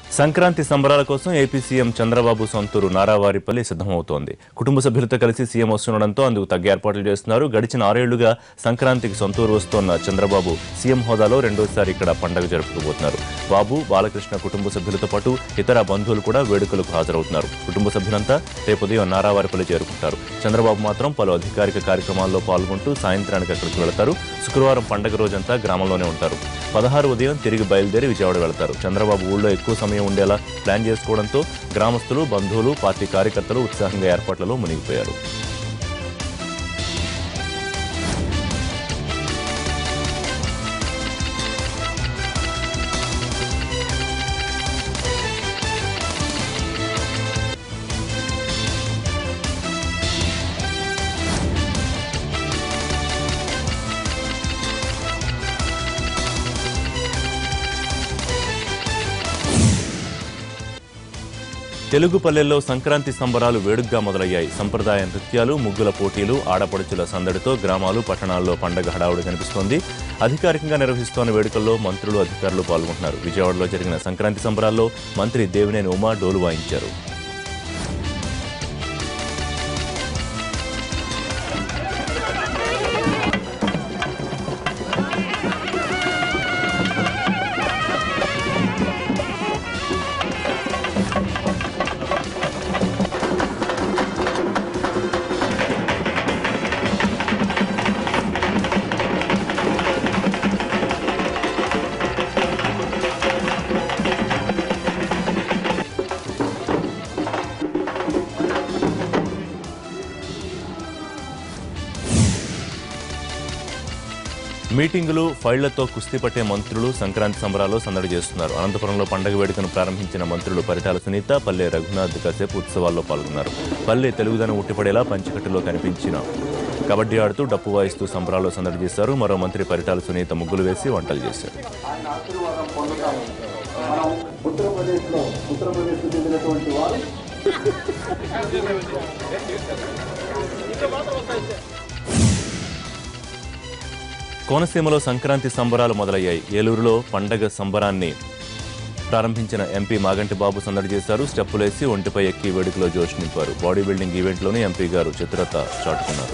సంక్రాంతి సంబరాల కోసం AP CM Chandrababu సొంతూరు నారావారిపల్లి సిద్ధమవుతోంది కుటుంబ సభ్యులతో కలిసి సీఎం వస్తుండడంతో అందుకు తగ్గ ఏర్పాట్లు చేస్తున్నారు గడిచిన ఆరేళ్లుగా సంక్రాంతికి సొంతూరు వస్తోన్న చంద్రబాబు సీఎం హోదాలో రెండోసారి ఇక్కడ పండగ జరుపుకోబోతున్నారు బాబు బాలకృష్ణ కుటుంబ సభ్యులతో పాటు ఇతర బంధువులు కూడా వేడుకలకు హాజరవుతున్నారు కుటుంబ సభ్యులంతా రేపు ఉదయం నారావారిపల్లి చేరుకుంటారు చంద్రబాబు మాత్రం పలు అధికారిక కార్యక్రమాల్లో పాల్గొంటూ సాయంత్రానికి అక్కడికి వెళతారు శుక్రవారం పండగ రోజంతా గ్రామంలోనే ఉంటారు పదహారు ఉదయం తిరిగి బయలుదేరి విజయవాడ వెళతారు చంద్రబాబు ఊళ్ళో ఎక్కువ సమయం ఉండేలా ప్లాన్ చేసుకోవడంతో గ్రామస్తులు బంధువులు పార్టీ కార్యకర్తలు ఉత్సాహంగా ఏర్పాట్లలో మునిగిపోయారు తెలుగు పల్లెల్లో సంక్రాంతి సంబరాలు వేడుగ్గా మొదలయ్యాయి సంప్రదాయ నృత్యాలు ముగ్గుల పోటీలు ఆడపడుచుల సందడితో గ్రామాలు పట్టణాల్లో పండగ హడావుడి కనిపిస్తోంది అధికారికంగా నిర్వహిస్తోన్న వేడుకల్లో మంత్రులు అధికారులు పాల్గొంటున్నారు విజయవాడలో జరిగిన సంక్రాంతి సంబరాల్లో మంత్రి దేవినేని ఉమా డోలు వాయించారు మీటింగులు ఫైళ్లతో కుస్తీ పట్టే మంత్రులు సంక్రాంతి సంబరాల్లో సందడి చేస్తున్నారు అనంతపురంలో పండగ వేడుకను ప్రారంభించిన మంత్రులు పరిటాల సునీత పల్లె రఘునాథ్ కాసేపు ఉత్సవాల్లో పాల్గొన్నారు పల్లె తెలుగుదనం ఉట్టిపడేలా పంచకట్టులో కనిపించిన కబడ్డీ ఆడుతూ డప్పు వాయిస్తూ సంబరాల్లో సందడి చేశారు మరో మంత్రి పరిటాల సునీత ముగ్గులు వేసి వంటలు చేశారు ఆయన ఆశీర్వాదం పొందుతాము మనం ఉత్తరప్రదేశ్లో ఉత్తరప్రదేశ్కు చెందినటువంటి వారు కోనసీమలో సంక్రాంతి సంబరాలు మొదలయ్యాయి ఏలూరులో పండగ సంబరాన్ని ప్రారంభించిన ఎంపీ మాగంటి బాబు సందడి చేశారు స్టెప్పులేసి ఒంటిపై ఎక్కి వేడుకలో జోష్ నింపారు బాడీ బిల్డింగ్ ఈవెంట్లోనే ఎంపీ గారు చతురత చాటుకున్నారు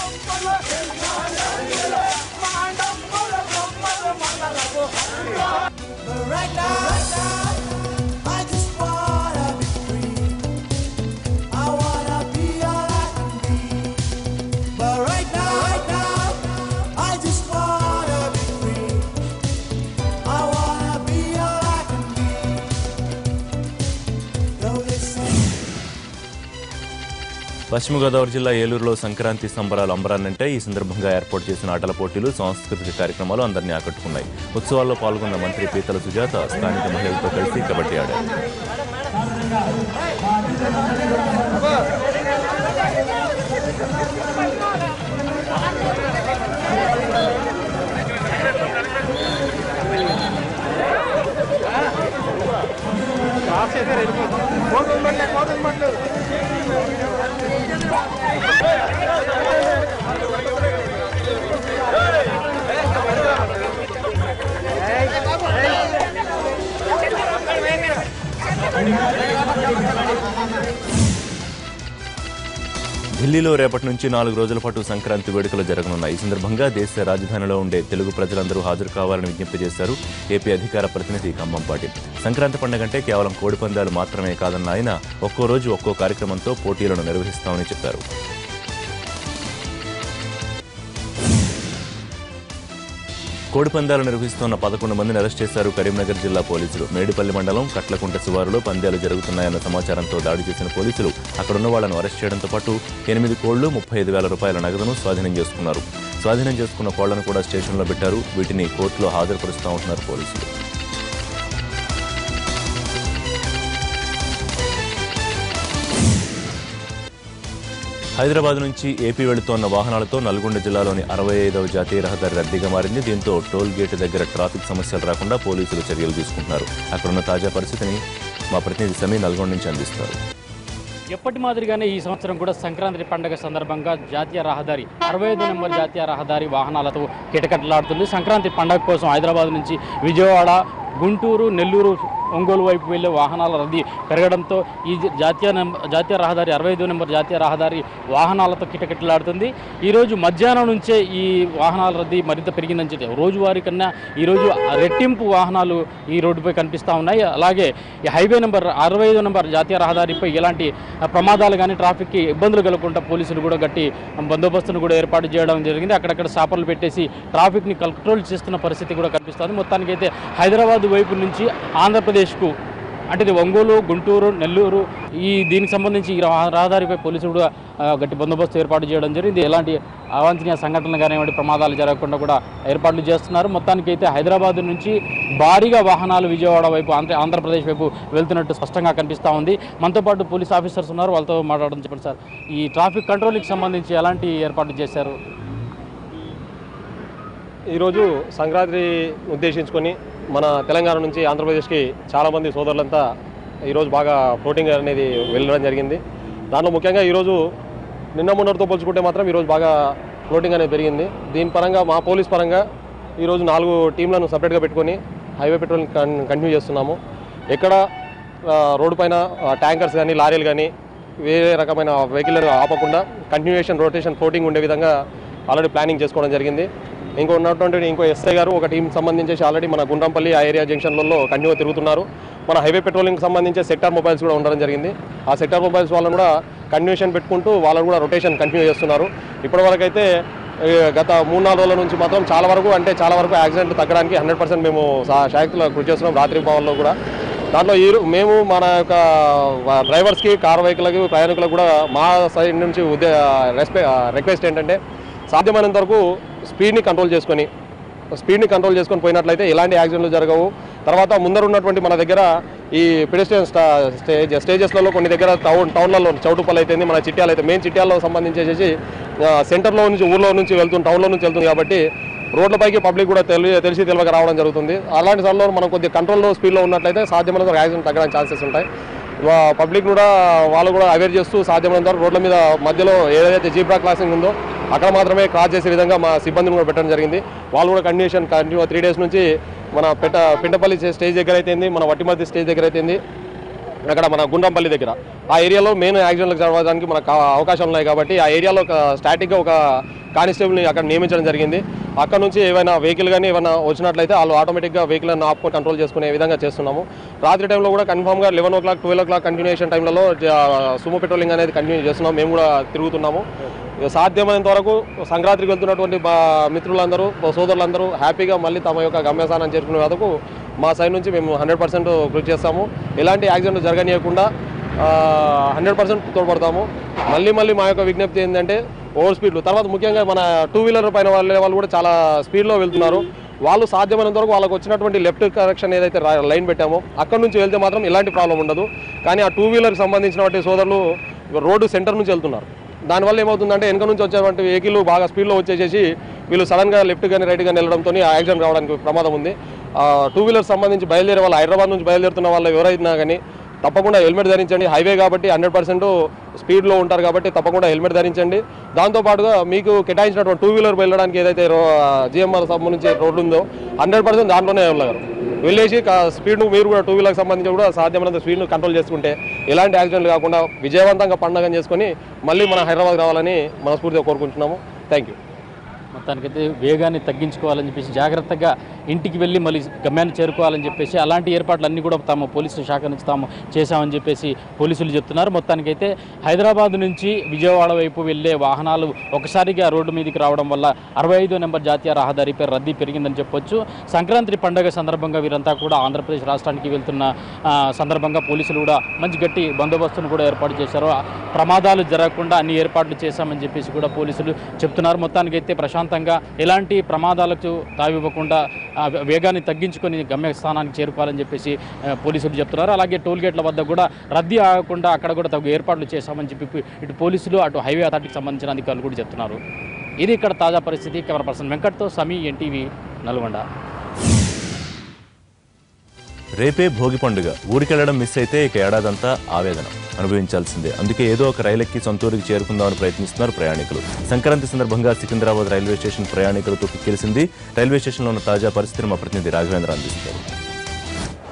Right now, I just wanna be free. I wanna be all I can be. But right now, right now, I just wanna be free. I wanna be all I can be. Though they say. పశ్చిమ గోదావరి జిల్లా ఏలూరులో సంక్రాంతి సంబరాలు అంబరాన్నంటే ఈ సందర్భంగా ఏర్పాటు చేసిన ఆటల పోటీలు సాంస్కృతిక కార్యక్రమాలు అందరినీ ఆకట్టుకున్నాయి ఉత్సవాల్లో పాల్గొన్న మంత్రి పీతల సుజాత స్థానిక మహిళలతో కలిసి కబడ్డీ ఆడారు ఢిల్లీలో రేపటి నుంచి నాలుగు రోజుల పాటు సంక్రాంతి వేడుకలు జరగనున్నాయి ఈ సందర్భంగా దేశ రాజధానిలో ఉండే తెలుగు ప్రజలందరూ హాజరు కావాలని విజ్ఞప్తి చేశారు ఏపీ అధికార ప్రతినిధి ఖమ్మంపాటి సంక్రాంతి పండుగ అంటే కేవలం కోడి పందాలు మాత్రమే కాదన్న ఆయన ఒక్కో రోజు ఒక్కో కార్యక్రమంతో పోటీలను నిర్వహిస్తామని చెప్పారు కోడి పందాలు నిర్వహిస్తున్న పదకొండు మందిని అరెస్ట్ చేశారు కరీంనగర్ జిల్లా పోలీసులు మేడిపల్లి మండలం కట్లకుంట శివారులో పందాలు జరుగుతున్నాయన్న సమాచారంతో దాడి చేసిన పోలీసులు అక్కడున్న వాళ్లను అరెస్ట్ చేయడంతో పాటు ఎనిమిది కోళ్లు ముప్పై ఐదు వేల రూపాయల నగదును స్వాధీనం చేసుకున్నారు స్వాధీనం చేసుకున్న కోళ్లను కూడా స్టేషన్లో పెట్టారు వీటిని కోర్టులో హాజరుపరుస్తూ ఉంటున్నారు పోలీసులు హైదరాబాద్ నుంచి ఏపీ వెళుతోన్న వాహనాలతో నల్గొండ జిల్లాలోని అరవై ఐదవ జాతీయ రహదారి రద్దీగా మారింది దీంతో టోల్ గేట్ దగ్గర ట్రాఫిక్ సమస్యలు రాకుండా పోలీసులు చర్యలు తీసుకుంటున్నారు అక్కడున్న తాజా పరిస్థితిని మా ప్రతినిధి సమీ నల్గొండ నుంచి అందిస్తారు ఎప్పటి మాదిరిగానే ఈ సంవత్సరం కూడా సంక్రాంతి పండుగ సందర్భంగా జాతీయ రహదారి అరవై ఐదు నెంబర్ జాతీయ రహదారి వాహనాలతో కిటకట్లాడుతుంది సంక్రాంతి పండుగ కోసం హైదరాబాద్ నుంచి విజయవాడ గుంటూరు నెల్లూరు ఒంగోలు వైపు వెళ్ళే వాహనాల రద్దీ పెరగడంతో ఈ జ- జాతీయ నెం- జాతీయ రహదారి అరవై ఐదు నెంబర్ జాతీయ రహదారి వాహనాలతో కిటకిటలాడుతుంది ఈరోజు మధ్యాహ్నం నుంచే ఈ వాహనాల రద్దీ మరింత పెరిగిందని చెప్పి రోజువారీ కన్నా ఈరోజు రెట్టింపు వాహనాలు ఈ రోడ్డుపై కనిపిస్తూ ఉన్నాయి అలాగే ఈ హైవే నెంబర్ అరవై ఐదు నెంబర్ జాతీయ రహదారిపై ఎలాంటి ఆ, ప్రమాదాలు కానీ ట్రాఫిక్కి ఇబ్బందులు కలగకుండా పోలీసులు కూడా గట్టి బందోబస్తును కూడా ఏర్పాటు చేయడం జరిగింది అక్కడక్కడ సాపర్లు పెట్టేసి ట్రాఫిక్ని కంట్రోల్ చేస్తున్న పరిస్థితి కూడా కనిపిస్తుంది మొత్తానికైతే హైదరాబాద్ వైపు నుంచి ఆంధ్రప్రదేశ్కు అంటే ఇది ఒంగోలు గుంటూరు నెల్లూరు ఈ దీనికి సంబంధించి ఈ రహ- రహదారిపై పోలీసులు కూడా ఆ, గట్టి బందోబస్తు ఏర్పాటు చేయడం జరిగింది ఎలాంటి అవాంఛనీయ సంఘటనలు కానివ్వండి ప్రమాదాలు జరగకుండా కూడా ఏర్పాట్లు చేస్తున్నారు మొత్తానికైతే హైదరాబాద్ నుంచి భారీగా వాహనాలు విజయవాడ వైపు ఆంధ్ర ఆంధ్రప్రదేశ్ వైపు వెళ్తున్నట్టు స్పష్టంగా కనిపిస్తూ ఉంది మనతో పాటు పోలీస్ ఆఫీసర్స్ ఉన్నారు వాళ్ళతో మాట్లాడడం చెప్పండి సార్ ఈ ట్రాఫిక్ కంట్రోల్కి సంబంధించి ఎలాంటి ఏర్పాట్లు చేశారు ఈరోజు సంక్రాంతి ఉద్దేశించుకొని మన తెలంగాణ నుంచి ఆంధ్రప్రదేశ్కి చాలామంది సోదరులంతా ఈరోజు బాగా ఫ్లోటింగ్ అనేది వెళ్ళడం జరిగింది దాంట్లో ముఖ్యంగా ఈరోజు నిన్న మొన్నటితో పోల్చుకుంటే మాత్రం ఈరోజు బాగా ఫ్లోటింగ్ అనేది పెరిగింది దీని పరంగా మా పోలీస్ పరంగా ఈరోజు నాలుగు టీంలను సపరేట్గా పెట్టుకొని హైవే పెట్రోల్ కంటిన్యూ చేస్తున్నాము ఎక్కడ ఆ, రోడ్డు పైన ఆ, ట్యాంకర్స్ కానీ లారీలు కానీ వేరే రకమైన వెహికల్ ఆపకుండా కంటిన్యూషన్ రొటేషన్ ఫ్లోటింగ్ ఉండే విధంగా ఆల్రెడీ ప్లానింగ్ చేసుకోవడం జరిగింది ఇంకో ఉన్నటువంటి ఇంకో ఎస్ఐ గారు ఒక టీం సంబంధించి ఆల్రెడీ మన గుండ్రంపల్లి ఆ ఏరియా జంక్షన్లలో కంటిన్యూ తిరుగుతున్నారు మన హైవే పెట్రోలింగ్ సంబంధించి సెక్టార్ మొబైల్స్ కూడా ఉండడం జరిగింది ఆ సెక్టార్ మొబైల్స్ వాళ్ళని కూడా కంటిన్యూషన్ పెట్టుకుంటూ వాళ్ళు కూడా రొటేషన్ కంటిన్యూ చేస్తున్నారు ఇప్పటివరకు అయితే ఈ గత మూడు నాలుగు రోజుల నుంచి మాత్రం చాలా వరకు అంటే చాలా వరకు యాక్సిడెంట్ తగ్గడానికి హండ్రెడ్ పర్సెంట్ మేము శాఖలో కృషి చేస్తున్నాం రాత్రి భావంలో కూడా దాంట్లో ఈ రో- మేము మన యొక్క వ- డ్రైవర్స్కి కార్ వెహికల్కి ప్రయాణికులకు కూడా మా సైడ్ నుంచి ఉద్దే రెస్పె రిక్వెస్ట్ ఏంటంటే సాధ్యమైనంత వరకు స్పీడ్ని కంట్రోల్ చేసుకొని స్పీడ్ని కంట్రోల్ చేసుకొని పోయినట్లయితే ఎలాంటి యాక్సిడెంట్లు జరగవు తర్వాత ముందర ఉన్నటువంటి మన దగ్గర ఈ పెడిస్ట్రియన్ స్టేజ్ స్టేజెస్లలో కొన్ని దగ్గర టౌన్ టౌన్లలో చౌటుపల్లి అయితే మన చిట్యాలు అయితే మెయిన్ చిట్యాల్లో సంబంధించేసి సెంటర్లో నుంచి ఊర్లో నుంచి వెళ్తుంది టౌన్లో నుంచి వెళ్తుంది కాబట్టి రోడ్లపైకి పబ్లిక్ కూడా తెలి తెలిసి తెలియక రావడం జరుగుతుంది అలాంటి సమయంలో మనం కొద్దిగా కంట్రోల్లో స్పీడ్లో ఉన్నట్లయితే సాధ్యమైనంత వరకు యాక్సిడెంట్ తగ్గడానికి ఛాన్సెస్ ఉంటాయి వా- పబ్లిక్ కూడా వాళ్ళు కూడా అవేర్ చేస్తూ సాధ్యమైనంత వరకు రోడ్ల మీద మధ్యలో ఏదైతే జీబ్రా క్లాసింగ్ ఉందో అక్కడ మాత్రమే క్రాస్ చేసే విధంగా మా సిబ్బందిని కూడా పెట్టడం జరిగింది వాళ్ళు కూడా కండిషన్ కంటిన్యూ త్రీ డేస్ నుంచి మన పెట్ట పింటపల్లి స్టేజ్ దగ్గర అయితేంది మన వట్టిమర్తి స్టేజ్ దగ్గర అయితేంది అక్కడ మన గుండ్రంపల్లి దగ్గర ఆ ఏరియాలో మెయిన్ యాక్సిడెంట్లకు జరగడానికి మనకు ఆ- అవకాశాలు ఉన్నాయి కాబట్టి ఆ ఏరియాలో ఒక స్టాటిక్గా ఒక కానిస్టేబుల్ని అక్కడ నియమించడం జరిగింది అక్కడ నుంచి ఏమైనా వెహికల్ కానీ ఏమైనా వచ్చినట్లయితే వాళ్ళు ఆటోమేటిక్గా వెహికల్ అన్ని ఆపుకొని కంట్రోల్ చేసుకునే విధంగా చేస్తున్నాము రాత్రి టైంలో కూడా కన్ఫామ్గా eleven o'clock twelve o'clock continuation టైంలో సుమో పెట్రోలింగ్ అనేది కంటిన్యూ చేస్తున్నాం మేము కూడా తిరుగుతున్నాము ఇక సాధ్యమైనంత వరకు సంక్రాంతికి వెళ్తున్నటువంటి మా మిత్రులందరూ మా సోదరులందరూ హ్యాపీగా మళ్ళీ తమ యొక్క గమ్యస్థానం చేరుకునే వరకు మా సైడ్ నుంచి మేము హండ్రెడ్ పర్సెంట్ కృషి చేస్తాము ఎలాంటి యాక్సిడెంట్ జరగనీయకుండా హండ్రెడ్ పర్సెంట్ తోడ్పడతాము మళ్ళీ మళ్ళీ మా యొక్క విజ్ఞప్తి ఏంటంటే ఓవర్ స్పీడ్లు తర్వాత ముఖ్యంగా మన టూ వీలర్ పైన వాళ్ళే వాళ్ళు కూడా చాలా స్పీడ్లో వెళ్తున్నారు వాళ్ళు సాధ్యమైనంత వరకు వాళ్ళకి వచ్చినటువంటి లెఫ్ట్ కరెక్షన్ ఏదైతే రా- లైన్ పెట్టామో అక్కడ నుంచి వెళ్తే మాత్రం ఇలాంటి ప్రాబ్లం ఉండదు కానీ ఆ టూ వీలర్కి సంబంధించినటువంటి సోదరులు రోడ్డు సెంటర్ నుంచి వెళ్తున్నారు దానివల్ల ఏమవుతుందంటే వెనక నుంచి వచ్చేటువంటి వెహికల్ బాగా స్పీడ్లో వచ్చేసేసి వీళ్ళు సడన్గా లెఫ్ట్ కానీ రైట్ కానీ వెళ్ళడంతో యాక్సిడెంట్ రావడానికి ప్రమాదం ఉంది టూ వీలర్ సంబంధించి బయలుదేరే వాళ్ళు హైదరాబాద్ నుంచి బయలుదేరుతున్న వాళ్ళు ఎవరైనా కానీ తప్పకుండా హెల్మెట్ ధరించండి హైవే కాబట్టి హండ్రెడ్ పర్సెంట్ స్పీడ్లో ఉంటారు కాబట్టి తప్పకుండా హెల్మెట్ ధరించండి దాంతోపాటుగా మీకు కేటాయించినటువంటి టూ వీలర్ వెళ్ళడానికి ఏదైతే జిఎంఆర్ సంబంధించి రోడ్డు ఉందో హండ్రెడ్ పర్సెంట్ దాంట్లోనే వెళ్ళగలరు వెళ్ళేసి స్పీడ్ మీరు కూడా టూ వీలర్కి సంబంధించి కూడా సాధ్యమైనంత స్పీడ్ను కంట్రోల్ చేసుకుంటే ఎలాంటి యాక్సిడెంట్లు కాకుండా విజయవంతంగా పండగం చేసుకొని మళ్ళీ మన హైదరాబాద్ రావాలని మనస్ఫూర్తిగా కోరుకుంటున్నాము థ్యాంక్ యూ మొత్తానికైతే వేగాన్ని తగ్గించుకోవాలని చెప్పేసి జాగ్రత్తగా ఇంటికి వెళ్ళి మళ్ళీ గమ్యాన్ని చేరుకోవాలని చెప్పేసి అలాంటి ఏర్పాట్లు అన్నీ కూడా తాము పోలీసు శాఖ నుంచి తాము చేశామని చెప్పేసి పోలీసులు చెప్తున్నారు మొత్తానికైతే హైదరాబాద్ నుంచి విజయవాడ వైపు వెళ్ళే వాహనాలు ఒకసారిగా రోడ్డు మీదకి రావడం వల్ల అరవై ఐదో నెంబర్ జాతీయ రహదారిపై రద్దీ పెరిగిందని చెప్పొచ్చు సంక్రాంతి పండుగ సందర్భంగా వీరంతా కూడా ఆంధ్రప్రదేశ్ రాష్ట్రానికి వెళ్తున్న ఆ, సందర్భంగా పోలీసులు కూడా మంచి గట్టి బందోబస్తును కూడా ఏర్పాటు చేశారు ఆ ప్రమాదాలు జరగకుండా అన్ని ఏర్పాట్లు చేశామని చెప్పేసి కూడా పోలీసులు చెప్తున్నారు మొత్తానికైతే ప్రశాంతంగా ఎలాంటి ప్రమాదాలకు తావివ్వకుండా ఆ, వేగాన్ని తగ్గించుకొని గమ్య స్థానానికి చేరుకోవాలని చెప్పేసి ఆ, పోలీసులు చెప్తున్నారు అలాగే టోల్ గేట్ల వద్ద కూడా రద్దీ ఆగకుండా అక్కడ కూడా తగు ఏర్పాట్లు చేశామని చెప్పి ఇటు పోలీసులు అటు హైవే అథారిటీకి సంబంధించిన అధికారులు కూడా చెప్తున్నారు ఇది ఇక్కడ తాజా పరిస్థితి కెమెరా పర్సన్ వెంకట్తో సమీ ఎన్టీవీ నల్గొండ రేపే భోగి పండుగ ఊరికెళ్లడం మిస్ అయితే ఇక ఏడాదంతా ఆవేదన అనుభవించాల్సిందే అందుకే ఏదో ఒక రైలెక్కి సొంతూరుకి చేరుకుందామని ప్రయత్నిస్తున్నారు ప్రయాణికులు సంక్రాంతి సందర్భంగా సికింద్రాబాద్ రైల్వే స్టేషన్ ప్రయాణికులతో కిక్కిరిసింది రైల్వే స్టేషన్లో ఉన్న తాజా పరిస్థితిని మా ప్రతినిధి రాఘవేంద్ర అందిస్తారు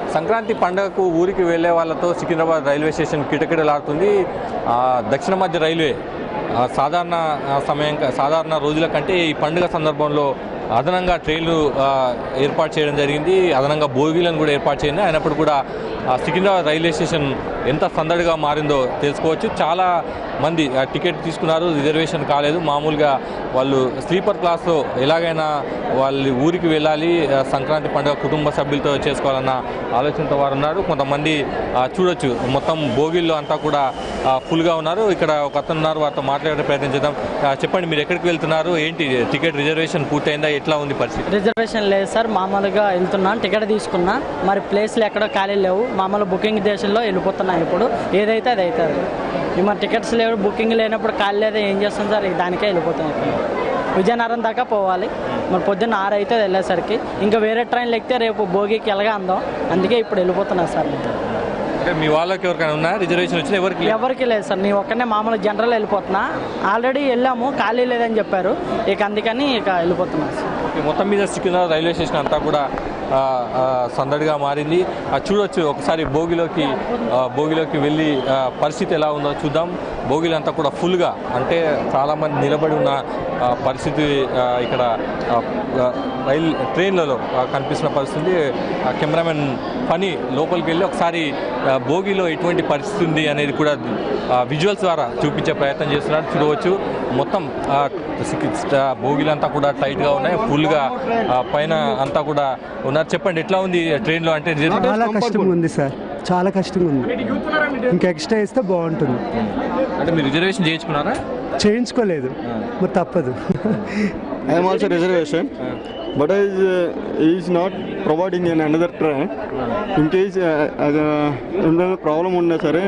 సంక్రాంతి పండుగకు ఊరికి వెళ్ళే వాళ్ళతో సికింద్రాబాద్ రైల్వే స్టేషన్ కిటకిటలాడుతుంది ఆ, దక్షిణ మధ్య రైల్వే ఆ, సాధారణ ఆ, సమయం క- సాధారణ రోజుల కంటే ఈ పండుగ సందర్భంలో అదనంగా ట్రైన్లు ఆ, ఏర్పాటు చేయడం జరిగింది అదనంగా బోగీలను కూడా ఏర్పాటు చేయండి అయినప్పుడు కూడా ఆ, సికింద్రాబాద్ రైల్వే స్టేషన్ ఎంత సందడిగా మారిందో తెలుసుకోవచ్చు చాలా మంది ఆ, టికెట్ తీసుకున్నారు రిజర్వేషన్ కాలేదు మామూలుగా వాళ్ళు స్లీపర్ క్లాస్లో ఎలాగైనా వాళ్ళ ఊరికి వెళ్ళాలి ఆ, సంక్రాంతి పండుగ కుటుంబ సభ్యులతో చేసుకోవాలన్న ఆలోచనతో వారు ఉన్నారు కొంతమంది ఆ, చూడొచ్చు మొత్తం భోగిల్లో అంతా కూడా ఆ, ఫుల్గా ఉన్నారు ఇక్కడ ఒక అతను ఉన్నారు వారితో మాట్లాడే ప్రయత్నం చేద్దాం ఆ, చెప్పండి మీరు ఎక్కడికి వెళ్తున్నారు ఏంటి టికెట్ రిజర్వేషన్ పూర్తయిందా ఎట్లా ఉంది పరిస్థితి రిజర్వేషన్ లేదు సార్ మామూలుగా వెళ్తున్నాను టికెట్ తీసుకున్నా మరి ప్లేస్లు ఎక్కడో ఖాళీ లేవు మామూలు బుకింగ్ దేశంలో వెళ్ళిపోతున్నాను ఇప్పుడు ఏదైతే అది అవుతుంది ఇవి మరి టికెట్స్ లేవు బుకింగ్ లేనప్పుడు ఖాళీ లేదా ఏం చేస్తాం సార్ ఇక దానికే వెళ్ళిపోతాం ఇప్పుడు విజయనగరం దాకా పోవాలి మరి పొద్దున్న ఆరు అయితే వెళ్ళేసరికి ఇంకా వేరే ట్రైన్లు ఎక్కితే రేపు భోగికి ఎలాగా అందాం అందుకే ఇప్పుడు వెళ్ళిపోతున్నాను సార్ నేను అంటే మీ వాళ్ళకి ఎవరికైనా ఉన్నా రిజర్వేషన్ వచ్చినా ఎవరికి లేదు? ఎవరికి లేదు సార్ నేను ఒక్కనే మామూలు జనరల్ వెళ్ళిపోతున్నా ఆల్రెడీ వెళ్ళాము ఖాళీ లేదని చెప్పారు ఇక అందుకని ఇక వెళ్ళిపోతున్నాను సార్ ఓకే, మొత్తం మీద సికింద్రాబాద్ రైల్వే స్టేషన్ అంతా కూడా ఆ, ఆ, సందడిగా మారింది ఆ, చూడొచ్చు ఒకసారి భోగిలోకి ఆ, భోగిలోకి వెళ్ళి ఆ, పరిస్థితి ఎలా ఉందో చూద్దాం భోగిలు అంతా కూడా ఫుల్గా అంటే చాలామంది నిలబడి ఉన్న ఆ, పరిస్థితి ఆ, ఇక్కడ ఆ, ఆ, రైల్ ట్రైన్లలో ఆ, కనిపిస్తున్న పరిస్థితి ఆ, కెమెరామెన్ పని లోపలికి వెళ్ళి ఒకసారి ఆ, భోగిలో ఎటువంటి పరిస్థితి ఉంది అనేది కూడా విజువల్స్ ద్వారా చూపించే ప్రయత్నం చేస్తున్నారు చూడవచ్చు మొత్తం ఆ, సికి- ఆ, భోగిలంతా కూడా టైట్గా ఉన్నాయి ఫుల్గా ఆ, పైన అంతా కూడా ఉన్నారు చెప్పండి ఎట్లా ఉంది ట్రైన్లో అంటే చాలా కష్టంగా ఉంది సార్ చాలా కష్టంగా ఉంది ఇంకా ఎక్స్ట్రా ఇస్తే బాగుంటుంది అంటే మీరు రిజర్వేషన్ చేయించుకున్నారా చేయించుకోలేదు మరి తప్పదు I am also reservation, but is uh, is not providing in another train. In case uh, as a ఏదైనా ప్రాబ్లం ఉన్నా సరే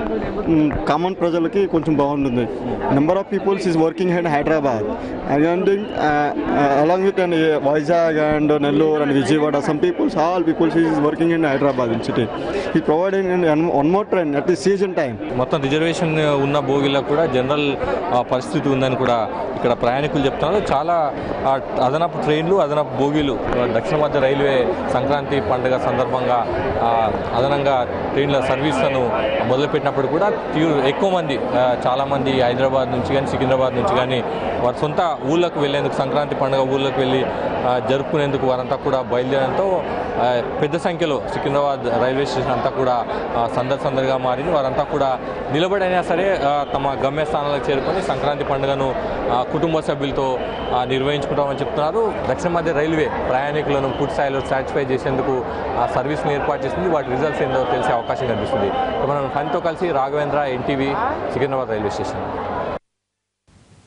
కామన్ ప్రజలకి కొంచెం బాగుంటుంది number of peoples is working and Hyderabad and along with and Vizag and Nellore and Vijayawada some peoples all peoples is working in Hyderabad in city ఈ providing one more train at the season time మొత్తం reservation ఉన్న భోగిలకు కూడా general ఆ, పరిస్థితి ఉందని కూడా ఇక్కడ ప్రయాణికులు చెప్తున్నారు చాలా ఆ, అదనపు ట్రైన్లు అదనపు భోగిలు ఆ, దక్షిణ మధ్య రైల్వే సంక్రాంతి పండుగ సందర్భంగా ఆ, అదనంగా ట్రైన్ల సర్వీస్లను మొదలుపెట్టినప్పుడు కూడా తీవ్ర ఎక్కువ మంది ఆ, చాలామంది హైదరాబాద్ నుంచి కానీ సికింద్రాబాద్ నుంచి కానీ వారి సొంత ఊళ్ళకు వెళ్ళేందుకు సంక్రాంతి పండుగ ఊళ్ళకు వెళ్ళి ఆ, జరుపుకునేందుకు వారంతా కూడా బయలుదేరడంతో ఆ, పెద్ద సంఖ్యలో సికింద్రాబాద్ రైల్వే స్టేషన్ అంతా కూడా ఆ, సందడి సందడిగా మారింది వారంతా కూడా నిలబడైనా సరే ఆ, తమ గమ్యస్థానాలకు చేరుకొని సంక్రాంతి పండుగను ఆ, కుటుంబ సభ్యులతో ఆ, నిర్వహించుకుంటామని చెప్తున్నారు దక్షిణ మధ్య రైల్వే ప్రయాణికులను పూర్తి స్థాయిలో సాటిస్ఫై చేసేందుకు ఆ సర్వీస్ని ఏర్పాటు చేసింది వాటి రిజల్ట్స్ ఏందో తెలిసే అవకాశం కనిపిస్తుంది ఇక మనం పనితో కలిసి రాఘవేంద్ర ఎన్టీవీ సికింద్రాబాద్ రైల్వే స్టేషన్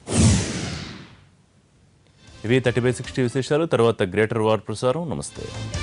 ఇవి థర్టీ బై సిక్స్టీ విశేషాలు తర్వాత గ్రేటర్ వార్ ప్రసారం నమస్తే